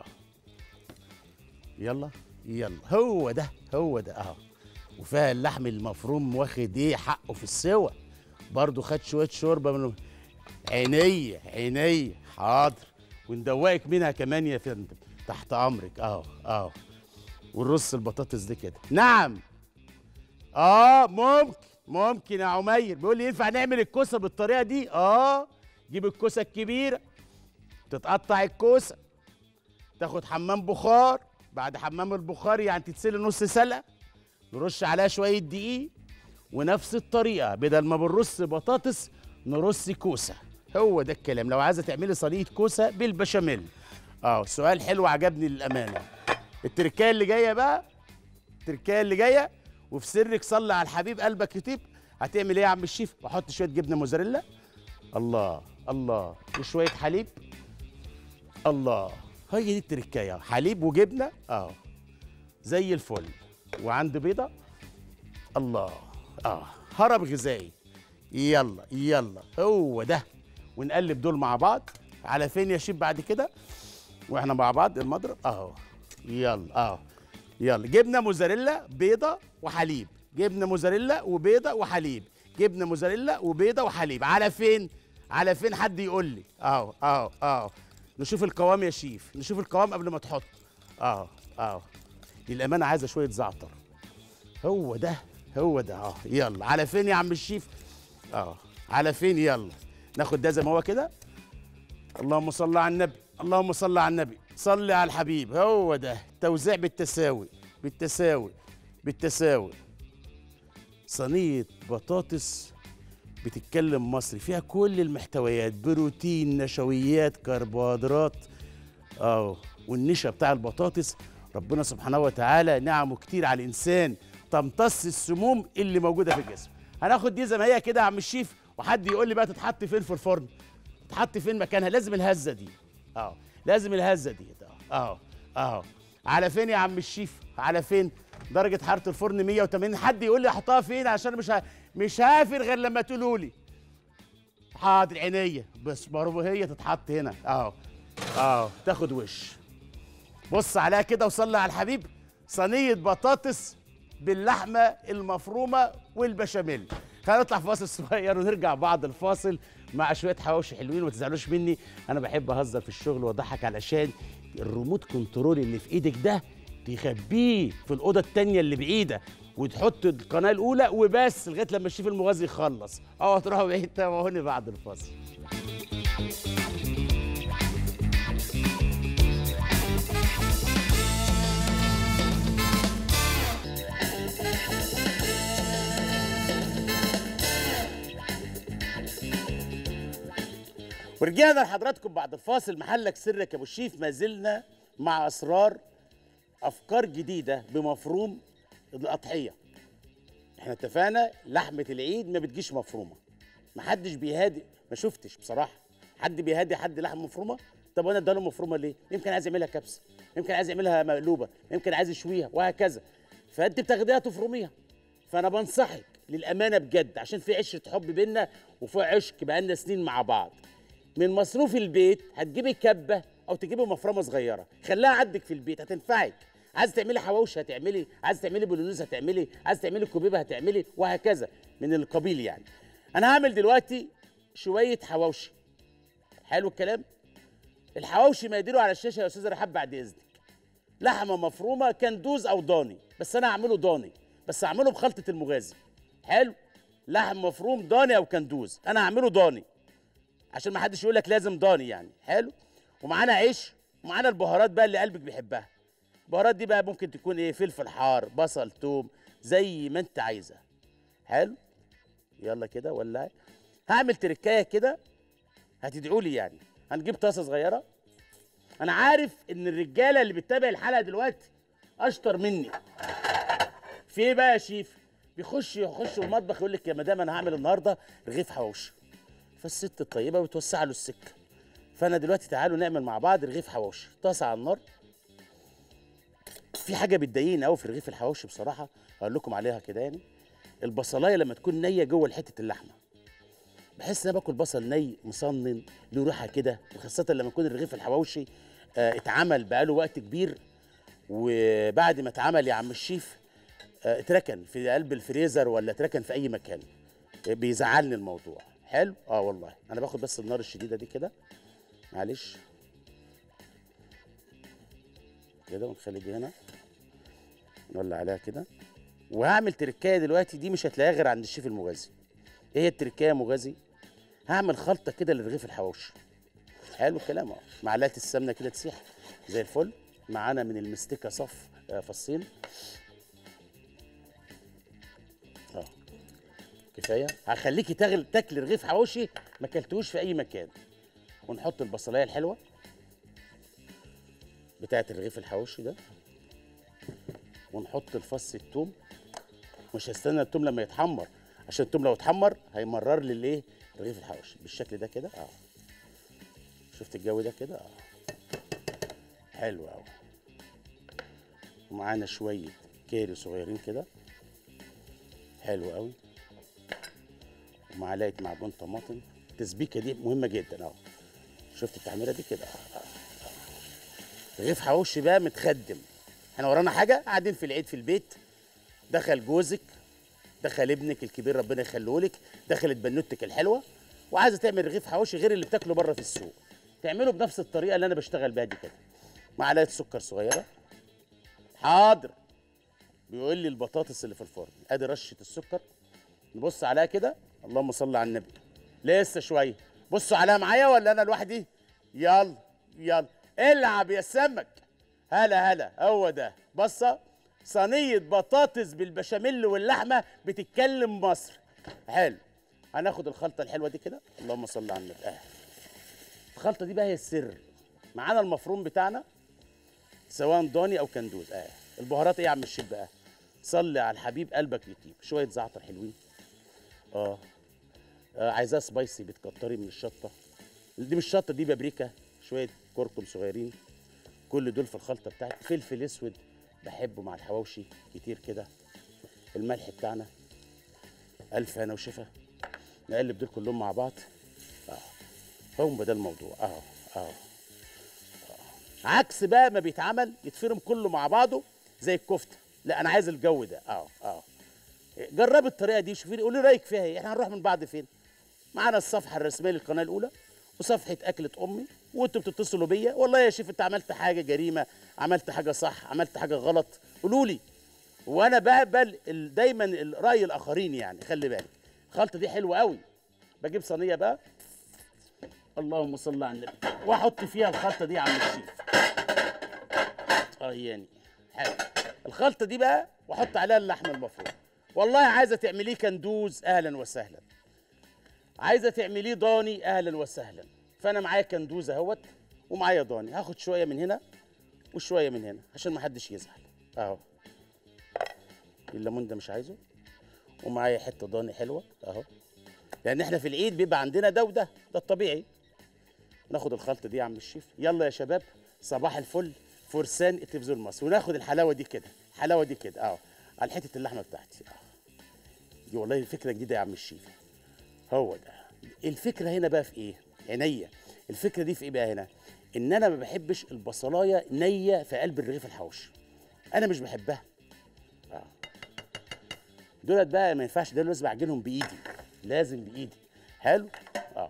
يلا يلا هو ده هو ده اهو وفيها اللحم المفروم واخد ايه حقه في السوا برضو خد شويه شوربه من عينيا عينيا حاضر وندوقك منها كمان يا فندم تحت امرك اهو اهو ونرص البطاطس دي كده نعم اه ممكن ممكن يا عمير بيقول لي ينفع نعمل الكوسه بالطريقه دي اه جيب الكوسه الكبيره تتقطع الكوسه تاخد حمام بخار بعد حمام البخار يعني تتسلق نص سلقه نرش عليها شويه دقيق ونفس الطريقه بدل ما بنرص بطاطس نرص كوسه هو ده الكلام لو عايزه تعملي صينيه كوسه بالبشاميل اه سؤال حلو عجبني للامانه التركايه اللي جايه بقى التركايه اللي جايه وفي سرك صلي على الحبيب قلبك يطيب هتعمل ايه يا عم الشيف واحط شويه جبنه موزاريلا الله الله وشويه حليب الله هي دي التركايه حليب وجبنه اه زي الفل وعند بيضه الله اه هرم غذائي يلا يلا هو ده ونقلب دول مع بعض على فين يا شيف بعد كده واحنا مع بعض المضرب اهو يلا اهو يلا جبنه موزاريلا بيضه وحليب جبنه موزاريلا وبيضه وحليب جبنه موزاريلا وبيضه وحليب على فين على فين حد يقول لي اهو اهو اهو نشوف القوام يا شيف نشوف القوام قبل ما تحط اهو اهو للامانه عايزه شويه زعتر هو ده هو ده اه يلا على فين يا عم الشيف اه على فين يلا ناخد ده زي ما هو كده اللهم صل على النبي اللهم صل على النبي صل على الحبيب هو ده توزيع بالتساوي بالتساوي بالتساوي صينية بطاطس بتتكلم مصري فيها كل المحتويات بروتين نشويات كربوهيدرات اه والنشا بتاع البطاطس ربنا سبحانه وتعالى نعمه كتير على الانسان تمتص السموم اللي موجوده في الجسم هناخد دي زي ما هي كده يا عم الشيف وحد يقول لي بقى تتحط فين في الفرن تتحط فين مكانها لازم الهزه دي اه لازم الهزه دي اه اه اه على فين يا عم الشيف على فين درجه حراره الفرن 180 حد يقول لي احطها فين عشان مش ه... مش هافر غير لما تقولوا لي حاضر عينيا بس برضه هي تتحط هنا اه اه تاخد وش بص عليها كده وصلي على الحبيب صينيه بطاطس باللحمه المفرومه والبشاميل خلينا نطلع في فاصل صغير ونرجع بعد الفاصل مع شويه حواوشي حلوين وما تزعلوش مني انا بحب اهزر في الشغل واضحك علشان الريموت كنترول اللي في ايدك ده تخبيه في الاوضه التانيه اللي بعيده وتحط القناه الاولى وبس لغايه لما الشيف المغازي يخلص اه تروحوا بعيد تابعوني بعد الفاصل ورجعنا لحضراتكم بعد الفاصل محلك سرك يا ابو الشيف ما زلنا مع اسرار افكار جديده بمفروم الاضحيه احنا اتفقنا لحمه العيد ما بتجيش مفرومه محدش بيهادي ما شفتش بصراحه حد بيهادي حد لحم مفرومه طب وانا اداله مفرومه ليه يمكن عايز يعملها كبسه يمكن عايز يعملها مقلوبه يمكن عايز يشويها وهكذا فانت بتاخديها تفرميها فانا بنصحك للامانه بجد عشان في عشره حب بينا وفي عشق بقالنا سنين مع بعض من مصروف البيت هتجيبي كبه او تجيبي مفرمه صغيره خليها عندك في البيت هتنفعك عايز تعملي حواوشي هتعملي عايز تعملي بولونيز هتعملي عايز تعملي كوبيبه هتعملي وهكذا من القبيل يعني انا هعمل دلوقتي شويه حواوشي حلو الكلام الحواوشي ما يديروا على الشاشه يا استاذ رحاب بعد اذنك لحمه مفرومه كندوز او ضاني بس انا هعمله ضاني بس هعمله بخلطه المغازي حلو لحم مفروم ضاني او كندوز انا هعمله ضاني عشان ما حدش يقول لك لازم ضاني يعني حلو ومعانا عيش ومعانا البهارات بقى اللي قلبك بيحبها البهارات دي بقى ممكن تكون ايه فلفل حار بصل توم زي ما انت عايزه حلو يلا كده ولا هعمل تركايه كده هتدعوا لي يعني هنجيب طاسه صغيره انا عارف ان الرجاله اللي بتتابع الحلقه دلوقتي اشطر مني في ايه بقى يا شيف بيخش يخش المطبخ يقول لك يا مدام انا هعمل النهارده رغيف حواوشي فالست الطيبه بتوسع له السكه فانا دلوقتي تعالوا نعمل مع بعض رغيف حواوشي طاسه على النار في حاجه بتضايقني قوي في رغيف الحواوشي بصراحه اقول لكم عليها كده يعني البصلايه لما تكون نيه جوه حته اللحمه بحس ان انا باكل بصل ني مصنن له ريحه كده وخاصه لما يكون الرغيف الحواوشي آه اتعمل بقاله وقت كبير وبعد ما اتعمل يا عم الشيف آه اتركن في قلب الفريزر ولا اتركن في اي مكان آه بيزعلني الموضوع حلو اه والله انا باخد بس النار الشديده دي كده معلش كده ونخلي دي هنا نولع عليها كده وهعمل تركايه دلوقتي دي مش هتلاقيها غير عند الشيف المغازي ايه هي التركايه يا مغازي هعمل خلطه كده لرغيف الحواوشي حلو الكلام اهو معلقه السمنه كده تسيح زي الفل معانا من المستكه صف آه، فصين اه كفايه هخليكي تاغل تاكل رغيف حواوشي ما اكلتوش في اي مكان ونحط البصلايه الحلوه بتاعه الرغيف الحواوشي ده ونحط الفص الثوم مش هستنى الثوم لما يتحمر عشان الثوم لو اتحمر هيمرر لي الايه رغيف الحواوشي بالشكل ده كده اه شفت الجو ده كده اه حلو قوي ومعانا شويه كاري صغيرين كده حلو قوي ومعلقه معجون طماطم التسبيكه دي مهمه جدا اهو شفت التحميره دي كده اه اه رغيف حواوشي بقى متخدم احنا ورانا حاجه قاعدين في العيد في البيت دخل جوزك دخل ابنك الكبير ربنا يخليه لك دخلت بنوتك الحلوه وعايزه تعمل رغيف حواوشي غير اللي بتاكله بره في السوق تعمله بنفس الطريقه اللي انا بشتغل بيها دي كده معلقه سكر صغيره حاضر بيقول لي البطاطس اللي في الفرن ادي رشه السكر نبص عليها كده اللهم صل على النبي لسه شويه بصوا عليها معايا ولا انا لوحدي يلا يلا العب يا سمك هلا هلا هو ده بصه صينيه بطاطس بالبشاميل واللحمه بتتكلم مصر حلو هناخد الخلطه الحلوه دي كده اللهم صل على النبي آه. الخلطه دي بقى هي السر معانا المفروم بتاعنا سواء ضاني او كندوز اه البهارات ايه يا عم الشيف بقى صلي على الحبيب قلبك يطيب شويه زعتر حلوين اه, آه عايزاه سبايسي بتكتري من الشطه دي مش شطه دي بابريكا شويه كركم صغيرين كل دول في الخلطه بتاعتي فلفل اسود بحبه مع الحواوشي كتير كده الملح بتاعنا الف هنا وشفا نقلب دول كلهم مع بعض اه هم ده الموضوع اهو اهو عكس بقى ما بيتعمل يتفرم كله مع بعضه زي الكفته لا انا عايز الجو ده اه اه جربي الطريقه دي شوفي قولي رايك فيها ايه احنا هنروح من بعض فين معانا الصفحه الرسميه للقناه الاولى وصفحه اكله امي وانتوا بتتصلوا بيا والله يا شيف انت عملت حاجه جريمه عملت حاجه صح عملت حاجه غلط قولوا لي وانا بقبل ال- دايما ال- راي الاخرين يعني خلي بالك الخلطه دي حلوه قوي بجيب صينيه بقى اللهم صل على النبي واحط فيها الخلطه دي يا عم الشيف اه يعني حلو الخلطه دي بقى واحط عليها اللحم المفروم والله عايزه تعمليه كندوز اهلا وسهلا عايزه تعمليه ضاني اهلا وسهلا فانا معايا كندوز اهوت ومعايا ضاني هاخد شويه من هنا وشويه من هنا عشان ما حدش يزعل اهو الليمون ده مش عايزه ومعايا حته ضاني حلوه اهو لان احنا في العيد بيبقى عندنا ده وده ده الطبيعي ناخد الخلطه دي يا عم الشيف يلا يا شباب صباح الفل فرسان التلفزيون المصري وناخد الحلاوه دي كده الحلاوه دي كده اه على حته اللحمه بتاعتي اه دي والله فكره جديده يا عم الشيف هو ده الفكره هنا بقى في ايه عينيا الفكره دي في ايه بقى هنا ان انا ما بحبش البصلايه نيه في قلب الرغيف الحوشي انا مش بحبها اه دولت بقى ما ينفعش دول لازم اعجنهم بايدي لازم بايدي حلو اه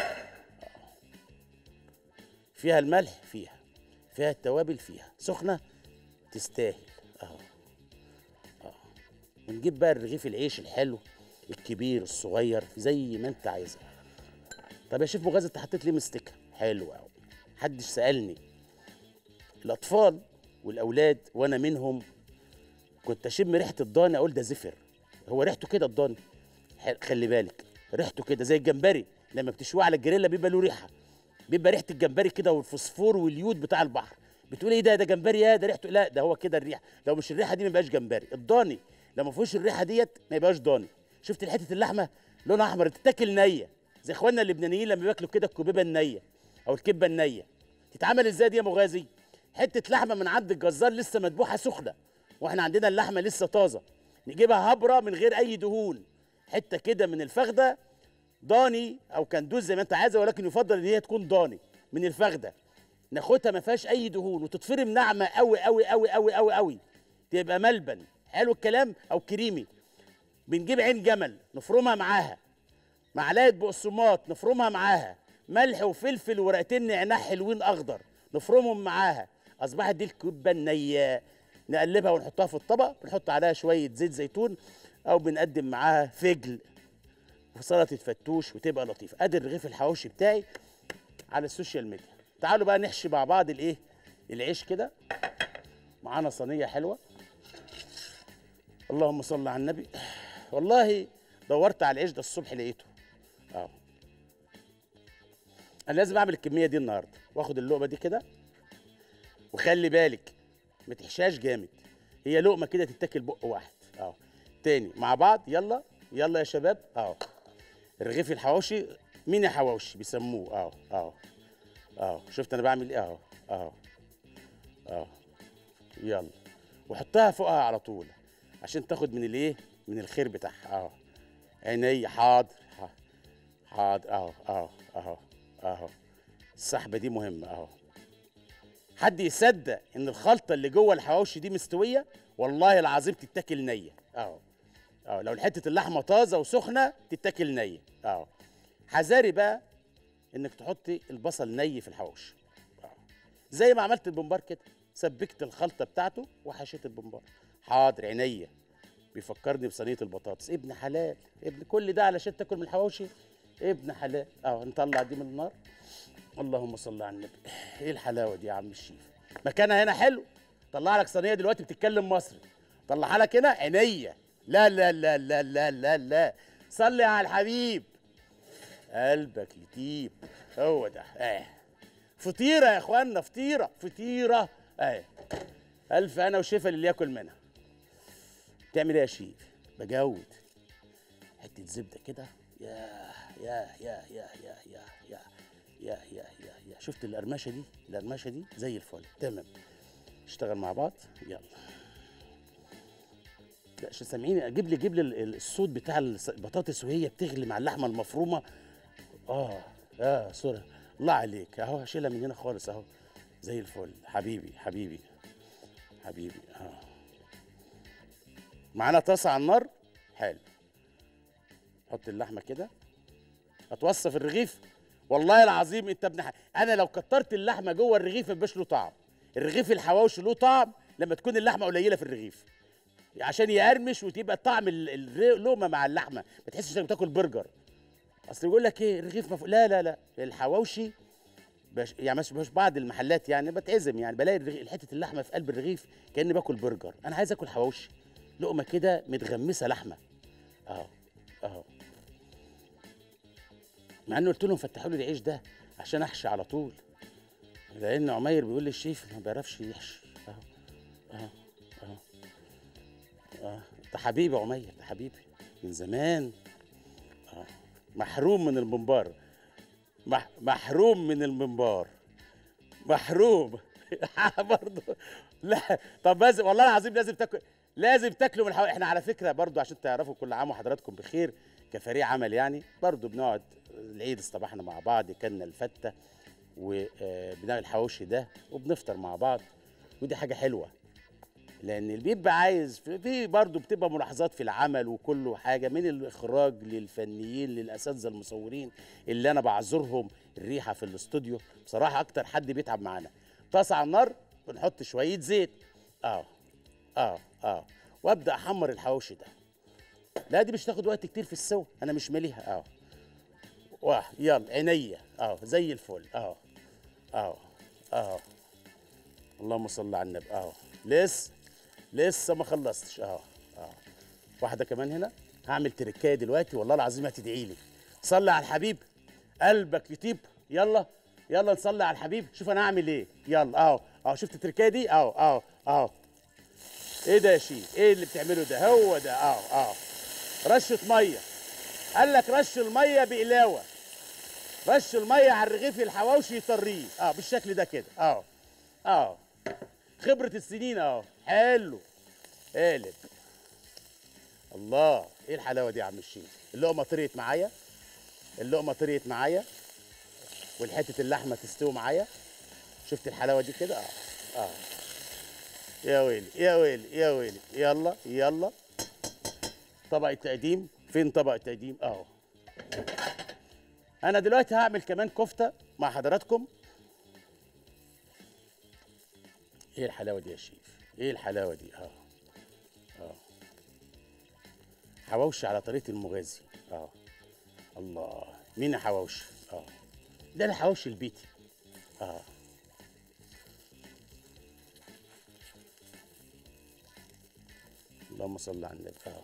فيها الملح فيها فيها التوابل فيها سخنه تستاهل اهو اه ونجيب بقى الرغيف العيش الحلو الكبير الصغير زي ما انت عايزها طب يا شيف مغازي انت حطيت ليه مستكه حلو قوي محدش سالني الاطفال والاولاد وانا منهم كنت اشم ريحه الضاني اقول ده زفر هو ريحته كده الضاني حل- خلي بالك ريحته كده زي الجمبري لما بتشويه على الجريلا بيبقى له ريحه بيبقى ريحه الجمبري كده والفوسفور واليود بتاع البحر بتقول ايه ده ده جمبري يا ده ريحته لا ده هو كده الريحه لو مش الريحه دي ما يبقاش جمبري الضاني لو ما فيهوش الريحه ديت ما يبقاش ضاني شفت حته اللحمه لونها احمر تتاكل نيه زي اخواننا اللبنانيين لما بياكلوا كده الكبيبه النيه او الكبه النيه تتعمل ازاي دي يا مغازي حته لحمه من عند الجزار لسه مذبوحه سخنه واحنا عندنا اللحمه لسه طازه نجيبها هبره من غير اي دهون حته كده من الفخده ضاني او كندوز زي ما انت عايزه ولكن يفضل ان هي تكون ضاني من الفخده ناخدها ما فيهاش اي دهون وتتفرم ناعمه قوي قوي قوي قوي قوي قوي تبقى ملبن حلو الكلام او كريمي بنجيب عين جمل نفرمها معاها معلقه بقسماط نفرمها معاها ملح وفلفل ورقتين نعناع حلوين اخضر نفرمهم معاها اصبحت دي الكبه النيه نقلبها ونحطها في الطبق بنحط عليها شويه زيت زيتون او بنقدم معاها فجل وسلطه فتوش وتبقى لطيفه ادي الرغيف الحواوشي بتاعي على السوشيال ميديا تعالوا بقى نحشي مع بعض الايه العيش كده معانا صينيه حلوه اللهم صل على النبي والله دورت على العيش ده الصبح لقيته اه انا لازم اعمل الكميه دي النهارده واخد اللقمه دي كده وخلي بالك ما تحشاش جامد هي لقمه كده تتاكل بق واحد اه تاني مع بعض يلا يلا يا شباب اه الرغيف الحواوشي ميني حواوشي بيسموه اه اه اه شفت انا بعمل ايه اه اه اه يلا وحطها فوقها على طول عشان تاخد من الايه من الخير بتاعها اه عيني حاضر ح- حاضر اهو اهو اهو اهو السحبه دي مهمه اهو حد يصدق ان الخلطه اللي جوه الحواوشي دي مستويه والله العظيم تتاكل نيه اهو اه لو حته اللحمه طازه وسخنه تتاكل نيه اه حذاري بقى انك تحطي البصل ني في الحواوشي آه. زي ما عملت البمبار كده سبكت الخلطه بتاعته وحشيت البمبار حاضر عينيا بيفكرني بصينيه البطاطس ابن حلال ابن كل ده علشان تاكل من الحواوشي ابن حلال اه نطلع دي من النار اللهم صل على النبي ايه الحلاوه دي يا عم الشيف مكانها هنا حلو طلع لك صينيه دلوقتي بتتكلم مصري طلعها لك هنا عينيا لا لا لا لا لا لا لا صلي على الحبيب قلبك يطيب هو ده اه فطيره يا اخوانا فطيره فطيره اه الف انا وشفا للي ياكل منها تعمل ايه يا شيف بجود حته زبده كده يا يا يا يا يا يا يا يا يا يا يا شفت القرمشه دي القرمشه دي زي الفل تمام اشتغل مع بعض يلا لا عشان سامعيني اجيب لي جيب لي ال- ال- الصوت بتاع الس- البطاطس وهي بتغلي مع اللحمه المفرومه اه اه سوري الله عليك اهو هشيلها من هنا خالص اهو زي الفل حبيبي حبيبي حبيبي اه معانا طاسه على النار حلو حط اللحمه كده هتوصف الرغيف والله العظيم انت ابن ح... انا لو كترت اللحمه جوه الرغيف ما بيبقاش له طعم الرغيف الحواوشي له طعم لما تكون اللحمه قليله في الرغيف عشان يقرمش وتبقى طعم ال- الر- اللقمه مع اللحمه ما تحسش انك بتاكل برجر اصل يقول لك ايه الرغيف مف... لا لا لا الحواوشي بش... يعني مش مش بعض المحلات يعني بتعزم يعني بلاقي الرغ... حته اللحمه في قلب الرغيف كاني باكل برجر انا عايز اكل حواوشي لقمه كده متغمسه لحمه اهو اهو مع انه قلت لهم فتحوا لي العيش ده عشان احشي على طول لان عمير بيقول لي الشيف ما بيعرفش يحشي اهو اهو اهو اه ده حبيبي يا عمير ده حبيبي من زمان اه محروم من المنبار مح محروم من المنبار محروم برضه لا طب لازم والله العظيم لازم تاكل لازم تاكلوا من الحوا... احنا على فكره برضو عشان تعرفوا كل عام وحضراتكم بخير كفريق عمل يعني برضو بنقعد العيد اصطبحنا مع بعض كلنا الفته وبنعمل الحواوشي ده وبنفطر مع بعض ودي حاجه حلوه لان اللي بيبقى عايز في- في برضه بتبقى ملاحظات في العمل وكله حاجه من الاخراج للفنيين للاساتذه المصورين اللي انا بعذرهم الريحه في الاستوديو بصراحه اكتر حد بيتعب معانا طاسه على النار ونحط شويه زيت اه اه اه وابدا احمر الحواوشي ده لا دي مش تاخد وقت كتير في السوا انا مش ماليها اه واه يلا عينيا اه زي الفل اه اه اه اللهم صل على النبي اه لسه لسه ما خلصتش اه اه واحده كمان هنا هعمل تركايه دلوقتي والله العظيم هتدعي لي صلي على الحبيب قلبك يطيب يلا يلا نصلي على الحبيب شوف انا هعمل ايه يلا اهو اهو شفت التركايه دي اهو اهو اهو ايه ده يا شيخ ايه اللي بتعمله ده هو ده اهو اهو رشه ميه قال لك رش الميه بقلاوه رش الميه على الرغيف الحواوشي يطريه اه بالشكل ده كده اهو اهو خبرة السنين اهو حلو قالب الله ايه الحلاوة دي يا عم الشيخ اللقمة طريت معايا اللقمة طريت معايا والحتة اللحمة تستوي معايا شفت الحلاوة دي كده اه اه يا ويلي يا ويلي يا ويلي يلا يلا طبق التقديم فين طبق التقديم اهو انا دلوقتي هعمل كمان كفتة مع حضراتكم ايه الحلاوه دي يا شيف ايه الحلاوه دي اه اه حواوشي على طريقه المغازي اه الله مين حواوشي اه ده الحواوشي البيتي اه اللهم صل على النبي اه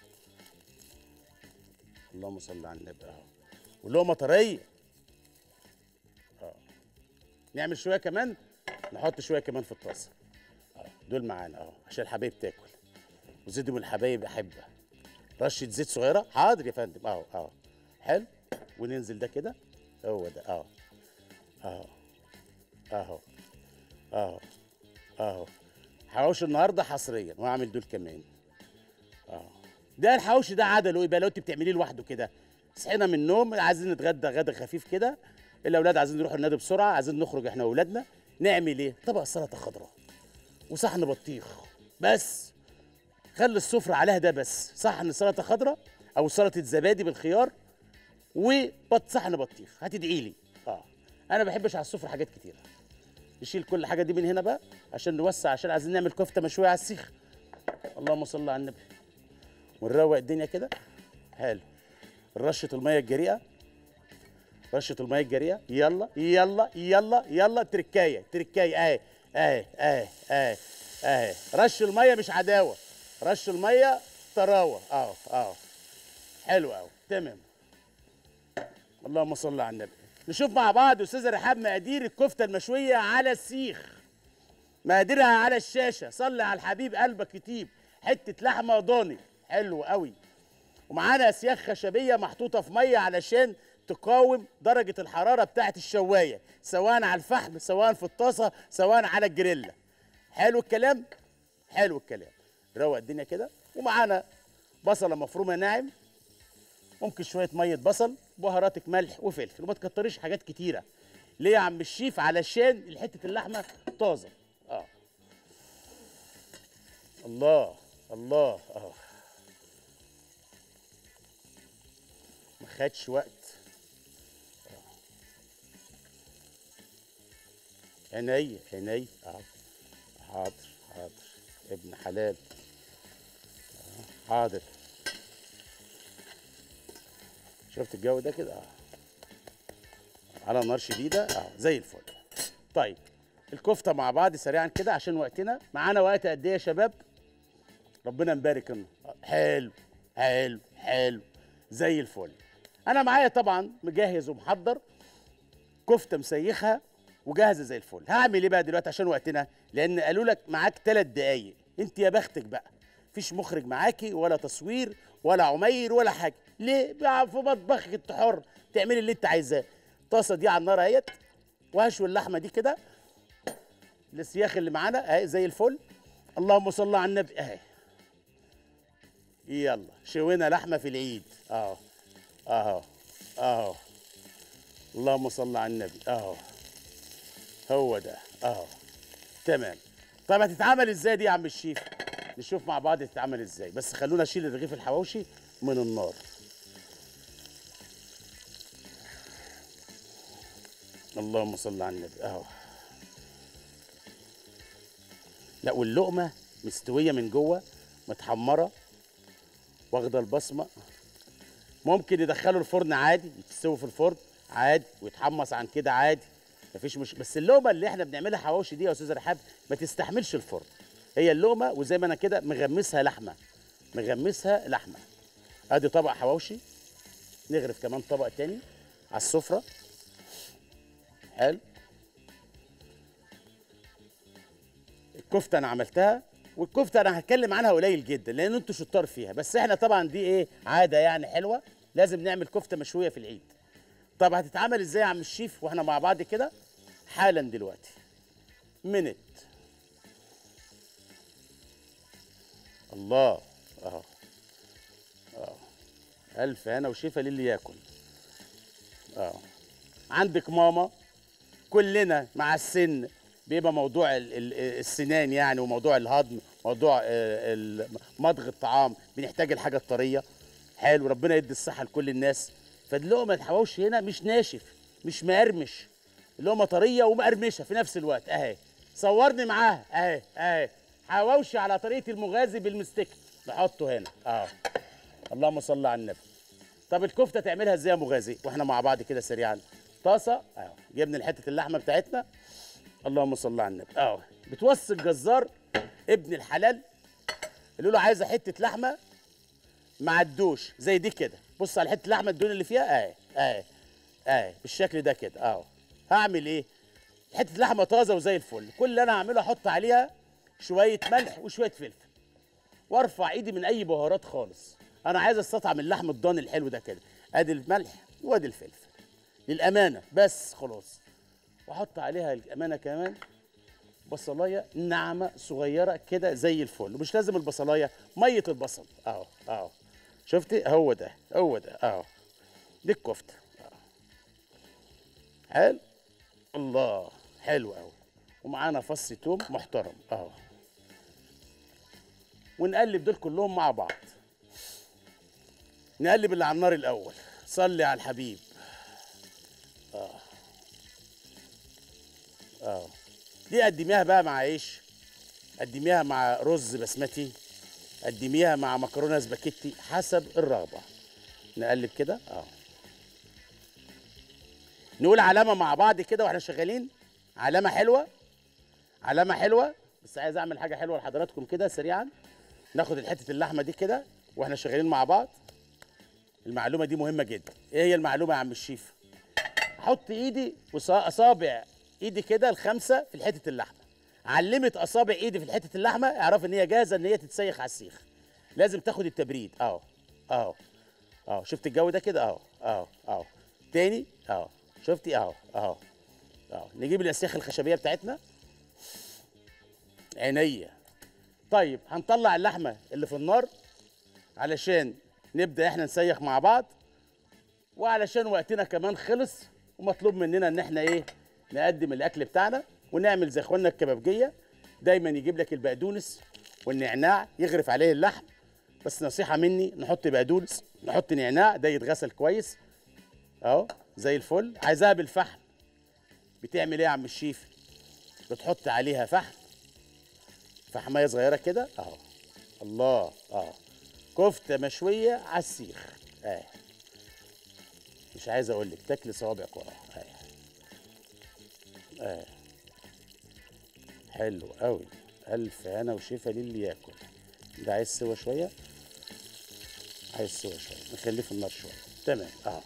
اللهم صل على النبي اه ولقمه طريه اه نعمل شويه كمان نحط شويه كمان في الطاسه اه دول معانا اه عشان الحبايب تاكل وزيد من الحبايب احبه رشه زيت صغيره حاضر يا فندم اهو اهو حلو وننزل ده كده هو ده اهو اهو اهو اهو اهو حواوشي النهارده حصريا واعمل دول كمان اه ده الحواوشي ده عدله يبقى لو انت بتعمليه لوحده كده صحينا من النوم عايزين نتغدى غدا خفيف كده الاولاد عايزين نروح النادي بسرعه عايزين نخرج احنا واولادنا نعمل ايه طبق سلطه خضراء وصحن بطيخ بس خلي السفره عليها ده بس صحن سلطه خضراء او سلطه زبادي بالخيار وبط صحن بطيخ هتدعي لي اه انا ما بحبش على السفره حاجات كتيره نشيل كل حاجه دي من هنا بقى عشان نوسع عشان عايزين نعمل كفته مشويه على السيخ اللهم صل على النبي ونروق الدنيا كده حلو رشه الميه الجريئه رشه الميه الجريئه يلا يلا يلا يلا تركايه تركايه اهي اهي اهي اهي اهي رش الميه مش عداوه رش الميه طراوه اهو اهو حلو قوي تمام اللهم صل على النبي نشوف مع بعض استاذه رحاب مقادير الكفته المشويه على السيخ مقاديرها على الشاشه صلي على الحبيب قلبك يطيب حته لحمه ضاني حلو قوي ومعانا اسياخ خشبيه محطوطه في ميه علشان تقاوم درجه الحراره بتاعه الشوايه سواء على الفحم سواء في الطاسه سواء على الجريلا حلو الكلام حلو الكلام روق الدنيا كده ومعانا بصله مفرومه ناعم ممكن شويه ميه بصل بهاراتك ملح وفلفل وما تكتريش حاجات كتيره ليه يا عم الشيف علشان حته اللحمه طازه اه الله الله اه ما خدش وقت آه. عيني عيني اه حاضر حاضر ابن حلال آه. حاضر شفت الجو ده كده اه على نار شديده اه زي الفل طيب الكفته مع بعض سريعا كده عشان وقتنا معانا وقت قد ايه يا شباب ربنا مبارك لنا حلو حلو حلو زي الفل انا معايا طبعا مجهز ومحضر كفته مسيخها وجاهزه زي الفل هعمل ايه بقى دلوقتي عشان وقتنا لان قالوا لك معاك ثلاث دقايق انت يا بختك بقى مفيش مخرج معاكي ولا تصوير ولا عمير ولا حاجه ليه بقى في مطبخك انت حر تعملي اللي انت عايزاه الطاسه دي على النار اهيت وهشوي اللحمه دي كده السياخ اللي معانا اهي زي الفل اللهم صل على النبي اهي يلا شوينا لحمه في العيد اهو اهو اهو اللهم صل على النبي اهو هو ده اهو تمام طيب هتتعمل ازاي دي يا عم الشيف نشوف مع بعض تتعمل ازاي بس خلونا نشيل الرغيف الحواوشي من النار اللهم صل على النبي اهو لا واللقمه مستويه من جوه متحمره واخده البصمه ممكن يدخلوا الفرن عادي يتسوي في الفرن عادي ويتحمص عن كده عادي مفيش مش بس اللقمه اللي احنا بنعملها حواوشي دي يا استاذ رحاب ما تستحملش الفرن هي اللقمه وزي ما انا كده مغمسها لحمه مغمسها لحمه ادي طبق حواوشي نغرف كمان طبق تاني على السفره حلو الكفته انا عملتها والكفته انا هتكلم عنها قليل جدا لان انتوا شطار فيها بس احنا طبعا دي ايه عاده يعني حلوه لازم نعمل كفته مشويه في العيد طب هتتعمل ازاي يا عم الشيف واحنا مع بعض كده حالا دلوقتي منت الله اهو اه الف هنا وشفا للي ياكل اه عندك ماما كلنا مع السن بيبقى موضوع ال- ال- السنان يعني وموضوع الهضم موضوع آه، ال- مضغ الطعام بنحتاج الحاجه الطريه حلو ربنا يدي الصحه لكل الناس فاللقمه الحواوشي هنا مش ناشف مش مقرمش اللقمه طريه ومقرمشه في نفس الوقت اهي صورني معاها اهي اهي حواوشي على طريقه المغازي بالمستكه نحطه هنا اه اللهم صل على النبي طب الكفته تعملها ازاي يا مغازي واحنا مع بعض كده سريعا طاسه اهو جبنا حته اللحمه بتاعتنا اللهم صل على النبي اهو بتوصي الجزار ابن الحلال اللي له عايزه حته لحمه مع الدوش زي دي كده بص على حته اللحمه الدهون اللي فيها اهي اهي اهي بالشكل ده كده اهو هعمل ايه حته لحمه طازه وزي الفل كل اللي انا هعمله احط عليها شويه ملح وشويه فلفل وارفع ايدي من اي بهارات خالص انا عايز استطعم اللحم الضاني الحلو ده كده ادي الملح وادي الفلفل للامانه بس خلاص واحط عليها الامانه كمان بصلايه ناعمه صغيره كده زي الفل ومش لازم البصلايه ميه البصل اهو اهو شفتي هو ده هو ده اهو دي الكفته أهو. حلو الله حلو قوي ومعانا فص توم محترم اهو ونقلب دول كلهم مع بعض نقلب اللي على النار الاول صلي على الحبيب اه اه دي قدميها بقى مع عيش قدميها مع رز بسمتي قدميها مع مكرونه سباكيتي حسب الرغبه نقلب كده اه نقول علامه مع بعض كده واحنا شغالين علامه حلوه علامه حلوه بس عايز اعمل حاجه حلوه لحضراتكم كده سريعا ناخد الحته اللحمه دي كده واحنا شغالين مع بعض المعلومه دي مهمه جدا ايه هي المعلومه يا عم الشيف احط ايدي واصابع ايدي كده الخمسه في حته اللحمه علمت اصابع ايدي في حته اللحمه اعرف ان هي جاهزه ان هي تتسيخ على السيخ لازم تاخد التبريد اهو اهو اهو شفت الجو ده كده اهو اهو اهو تاني اهو شفتي اهو اهو اهو نجيب الاسياخ الخشبيه بتاعتنا عينيا طيب هنطلع اللحمه اللي في النار علشان نبدا احنا نسيخ مع بعض وعلشان وقتنا كمان خلص ومطلوب مننا ان احنا ايه نقدم الاكل بتاعنا ونعمل زي اخواننا الكبابجيه دايما يجيب لك البقدونس والنعناع يغرف عليه اللحم بس نصيحه مني نحط بقدونس نحط نعناع ده يتغسل كويس اهو زي الفل عايزاها بالفحم بتعمل ايه يا عم الشيف بتحط عليها فحم فحمايه صغيره كده اهو الله اه كفته مشويه على السيخ اه مش عايز اقول لك تاكلي صوابعك وراها اه اه حلو قوي الف هنا وشفا للي ياكل ده عايز سوا شويه عايز سوا شويه نخليه في النار شويه تمام اه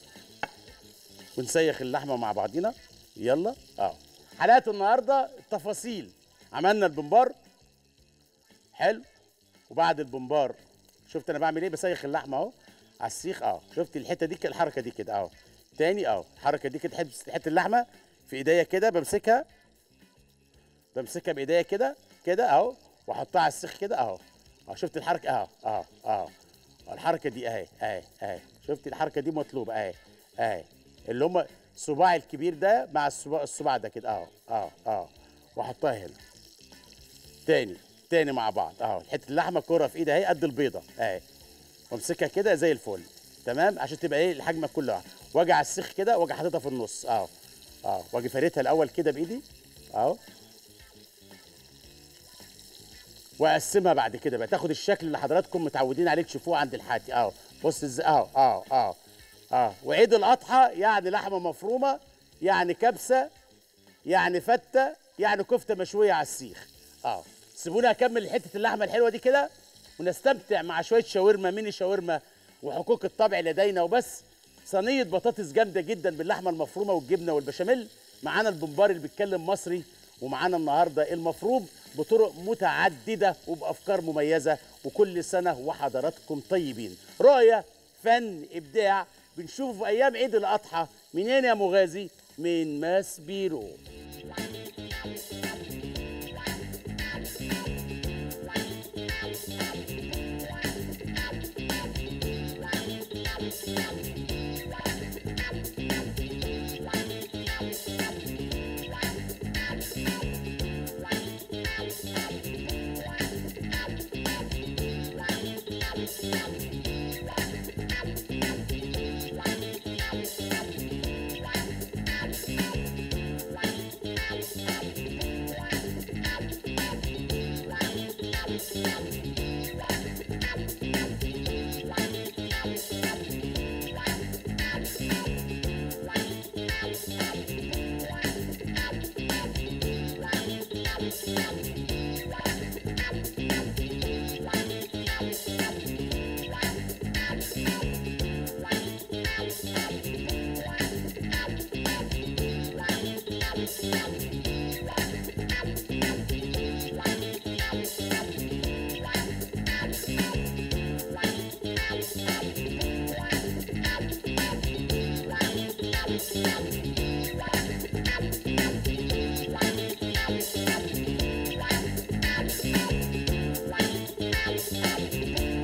ونسيخ اللحمه مع بعضينا يلا اه حلقه النهارده التفاصيل عملنا البمبار حلو وبعد البمبار شفت انا بعمل ايه بسيخ اللحمه اهو على السيخ اه شفت الحته دي كده الحركه دي كده اهو تاني اهو الحركه دي كده حته حته اللحمه في ايديا كده بمسكها بمسكها بايديا كده كده اهو واحطها على السيخ كده اهو اهو شفت الحركه اهو اهو اهو الحركه دي اهي اهي اهي شفت الحركه دي مطلوبه اهي اهي اللي هم الصباع الكبير ده مع الصباع الصباع ده كده اهو اهو اهو واحطها هنا تاني تاني مع بعض اهو حته اللحمه كوره في ايدي اهي قد البيضه اهي وامسكها كده زي الفل تمام عشان تبقى ايه الحجمه كلها واجي على السيخ كده واجي حاططها في النص اهو اهو واجي فارتها الاول كده بايدي اهو واقسمها بعد كده بقى تاخد الشكل اللي حضراتكم متعودين عليه تشوفوه عند الحاتي اهو بص ازاي اهو اهو اهو اه وعيد الاضحى يعني لحمه مفرومه يعني كبسه يعني فته يعني كفته مشويه على السيخ اه سيبوني اكمل حته اللحمه الحلوه دي كده ونستمتع مع شويه شاورما ميني شاورما وحقوق الطبع لدينا وبس صينيه بطاطس جامده جدا باللحمه المفرومه والجبنه والبشاميل معانا البمبار اللي بيتكلم مصري ومعانا النهارده المفروم بطرق متعدده وبافكار مميزه وكل سنه وحضراتكم طيبين رؤيه فن ابداع بنشوفه في ايام عيد الاضحى منين يا مغازي من ماس بيرو العيد